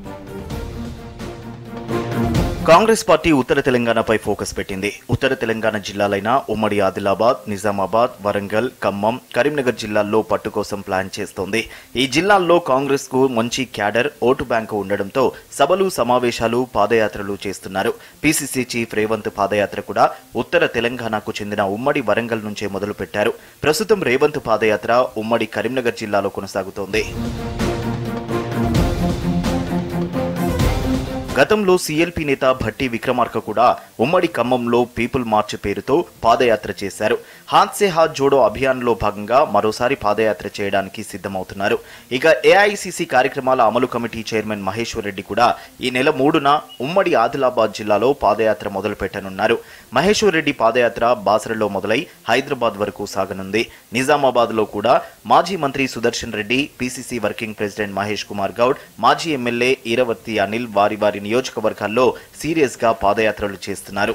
Congress party ఉత్తర తెలంగాణపై focus పెట్టింది ఉత్తర తెలంగాణ జిల్లాలైన ఉమ్మడి ఆదిలాబాద్ నిజామాబాద్ వరంగల్ ఖమ్మం కరీంనగర్ జిల్లాల్లో పట్టు కోసం ప్లాన్ చేస్తోంది ఈ జిల్లాల్లో కాంగ్రెస్ కు మంచి క్యాడర్ ఓటు బ్యాంకు ఉండడంతో సభలు సమావేశాలు పాదయాత్రలు చేస్తున్నారు పీసీసీ చీఫ్ రేవంత్ పాదయాత్ర కూడా ఉత్తర తెలంగాణకు చెందిన ఉమ్మడి వరంగల్ నుంచే మొదలు పెట్టారు ప్రస్తుతం రేవంత్ పాదయాత్ర ఉమ్మడి కరీంనగర్ జిల్లాలో కొనసాగుతోంది గతంలో సీఎల్పీ నేత భట్టి విక్రమార్క కూడా ఉమ్మడి ఖమ్మంలో పీపుల్ మార్చ్ పేరుతో పాదయాత్ర చేశారు హాత్ సే హాత్ జోడో అభియాన్లో భాగంగా మరోసారి పాదయాత్ర చేయడానికి సిద్ధమవుతున్నారు ఇక ఏఐసిసి కార్యక్రమాల అమలు కమిటీ చైర్మన్ మహేశ్వర్ రెడ్డి కూడా ఈ నెల మూడున ఉమ్మడి ఆదిలాబాద్ జిల్లాలో పాదయాత్ర మొదలు పెట్టనున్నారు మహేశ్వర్ రెడ్డి పాదయాత్ర బాసరలో మొదలై హైదరాబాద్ వరకు సాగనుంది నిజామాబాద్ లో కూడా మాజీ మంత్రి Sudarshan Reddy PCC working president Mahesh Kumar Goud మాజీ ఎమ్మెల్యే ఈరవర్తి అనిల్ వారి వారి నియోజకవర్గాల్లో సీరియస్ గా పాదయాత్రలు చేస్తున్నారు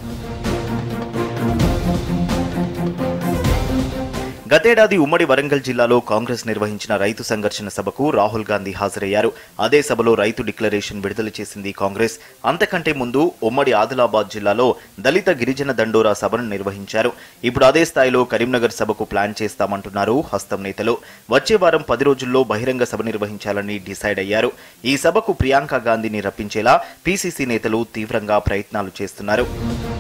గతేడాది ఉమ్మడి వరంగల్ జిల్లాలో కాంగ్రెస్ నిర్వహించిన రైతు సంఘర్షణ సభకు రాహుల్ గాంధీ హాజరయ్యారు అదే సభలో రైతు డిక్లరేషన్ విడుదల చేసింది కాంగ్రెస్ అంతకంటే ముందు ఉమ్మడి ఆదిలాబాద్ జిల్లాలో దళిత గిరిజన దండోరా సభను నిర్వహించారు ఇప్పుడు అదే స్థాయిలో కరీంనగర్ సభకు ప్లాన్ చేస్తామంటున్నారు హస్తం నేతలు వచ్చే వారం పది రోజుల్లో బహిరంగ సభ నిర్వహించాలని డిసైడ్ అయ్యారు ఈ సభకు ప్రియాంక గాంధీని రప్పించేలా పీసీసీ నేతలు తీవ్రంగా ప్రయత్నాలు చేస్తున్నారు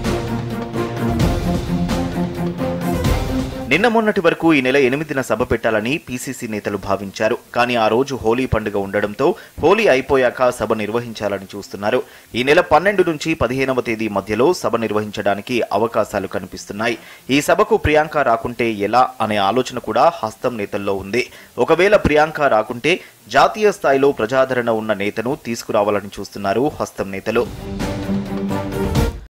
నిన్న మొన్నటి వరకు ఈ నెల ఎనిమిదిన సభ పెట్టాలని పీసీసీ నేతలు భావించారు కానీ ఆ రోజు హోలీ పండుగ ఉండడంతో హోలీ అయిపోయాక సభ నిర్వహించాలని చూస్తున్నారు ఈ నెల పన్నెండు నుంచి పదిహేనవ తేదీ మధ్యలో సభ నిర్వహించడానికి అవకాశాలు కనిపిస్తున్నాయి ఈ సభకు ప్రియాంక రాకుంటే ఎలా అనే ఆలోచన కూడా హస్తం నేతల్లో ఉంది ఒకవేళ ప్రియాంక రాకుంటే జాతీయ స్థాయిలో ప్రజాదరణ ఉన్న నేతను తీసుకురావాలని చూస్తున్నారు హస్తం నేతలు